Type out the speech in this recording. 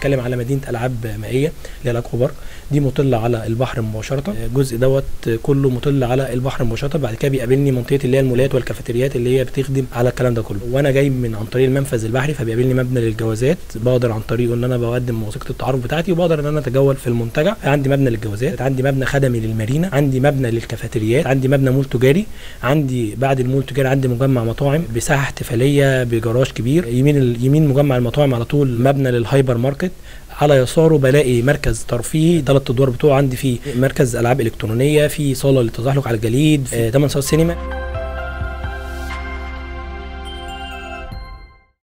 بنتكلم على مدينه العاب مائيه اللي هي الاكوا بارك دي مطله على البحر مباشره الجزء دوت كله مطل على البحر مباشره بعد كده بيقابلني منطقه اللي هي المولات والكافيتريات اللي هي بتخدم على الكلام ده كله وانا جاي من عن طريق المنفذ البحري فبيقابلني مبنى للجوازات بقدر عن طريقه ان انا بقدم وثيقه التعارف بتاعتي وبقدر ان انا اتجول في المنتجع عندي مبنى للجوازات عندي مبنى خدمي للمارينا عندي مبنى للكافيتريات عندي مبنى مول تجاري عندي بعد المول التجاري عندي مجمع مطاعم بساحه احتفاليه بجراج كبير يمين يمين مجمع المطاعم على طول مبنى للهايبر ماركت على يساره بلاقي مركز ترفيهي ثلاث ادوار بتوعه عندي فيه مركز العاب الكترونيه في صاله للتزحلق على الجليد 8 صالات سينما